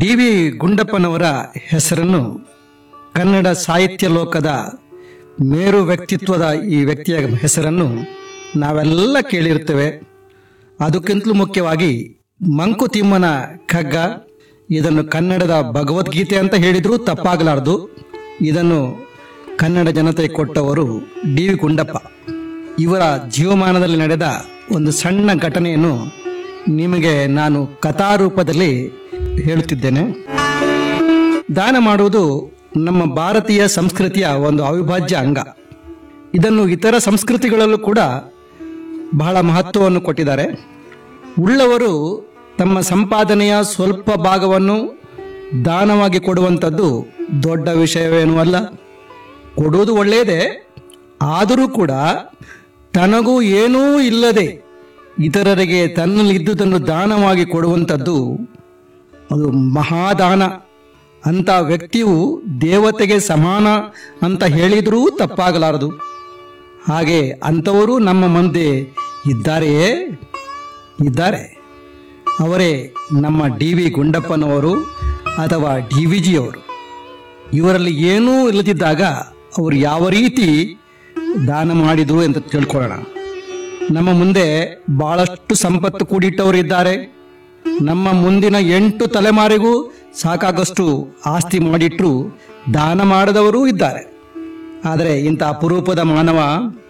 D V ಗುಂಡಪ್ಪನವರ ಹೆಸರನ್ನು ಕನ್ನಡ ಸಾಹಿತ್ಯ ಲೋಕದ ಮೇರು ವ್ಯಕ್ತಿತ್ವದ ಈ ವ್ಯಕ್ತಿಯ ಹೆಸರನ್ನು ನಾವೆಲ್ಲ ಕೇಳಿರ್ತೇವೆ ಅದಕ್ಕಿಂತಲೂ ಮುಖ್ಯವಾಗಿ ಮಂಕುತಿಮ್ಮನ ಕಗ್ಗ ಇದನ್ನು ಕನ್ನಡದ ಭಗವದ್ಗೀತೆ ಅಂತ ಹೇಳಿದರೂ ತಪ್ಪಾಗಲಾರದು ಇದನ್ನು ಕನ್ನಡ ಜನತೆ ಕೊಟ್ಟವರು ಡಿ ವಿ ಗುಂಡಪ್ಪ ಇವರ ಜೀವಮಾನದಲ್ಲಿ ನಡೆದ ಒಂದು ಸಣ್ಣ ಘಟನೆಯನ್ನು ನಿಮಗೆ ನಾನು ಕಥಾರೂಪದಲ್ಲಿ ಹೇಳುತ್ತಿದ್ದೇನೆ ದಾನ ಮಾಡುವುದು ನಮ್ಮ ಭಾರತೀಯ ಸಂಸ್ಕೃತಿಯ ಒಂದು ಅವಿಭಾಜ್ಯ ಅಂಗ ಇದನ್ನು ಇತರ ಸಂಸ್ಕೃತಿಗಳಲ್ಲೂ ಕೂಡ ಬಹಳ ಮಹತ್ವವನ್ನು ಕೊಟ್ಟಿದ್ದಾರೆ ಉಳ್ಳವರು ತಮ್ಮ ಸಂಪಾದನೆಯ ಸ್ವಲ್ಪ ಭಾಗವನ್ನು ದಾನವಾಗಿ ಕೊಡುವಂಥದ್ದು ದೊಡ್ಡ ವಿಷಯವೇನೂ ಅಲ್ಲ ಕೊಡುವುದು ಒಳ್ಳೆಯದೇ ಆದರೂ ಕೂಡ ತನಗೂ ಏನೂ ಇಲ್ಲದೆ ಇತರರಿಗೆ ತನ್ನಲ್ಲಿದ್ದುದನ್ನು ದಾನವಾಗಿ ಕೊಡುವಂಥದ್ದು ಅದು ಮಹಾದಾನ ಅಂತ ವ್ಯಕ್ತಿಯು ದೇವತೆಗೆ ಸಮಾನ ಅಂತ ಹೇಳಿದರೂ ತಪ್ಪಾಗಲಾರದು ಹಾಗೆ ಅಂಥವರು ನಮ್ಮ ಮುಂದೆ ಇದ್ದಾರೆಯೇ ಇದ್ದಾರೆ ಅವರೇ ನಮ್ಮ ಡಿ ವಿ ಗುಂಡಪ್ಪನವರು ಅಥವಾ ಡಿ ವಿ ಜಿಯವರು ಇವರಲ್ಲಿ ಏನೂ ಇಲ್ಲದಿದ್ದಾಗ ಅವರು ಯಾವ ರೀತಿ ದಾನ ಮಾಡಿದರು ಅಂತ ತಿಳ್ಕೊಳ್ಳೋಣ ನಮ್ಮ ಮುಂದೆ ಬಹಳಷ್ಟು ಸಂಪತ್ತು ಕೂಡಿಟ್ಟವರು ಇದ್ದಾರೆ ನಮ್ಮ ಮುಂದಿನ ಎಂಟು ತಲೆಮಾರಿಗೂ ಸಾಕಾಗಷ್ಟು ಆಸ್ತಿ ಮಾಡಿಟ್ರು ದಾನ ಮಾಡದವರೂ ಇದ್ದಾರೆ ಆದರೆ ಇಂಥ ಅಪರೂಪದ ಮಾನವ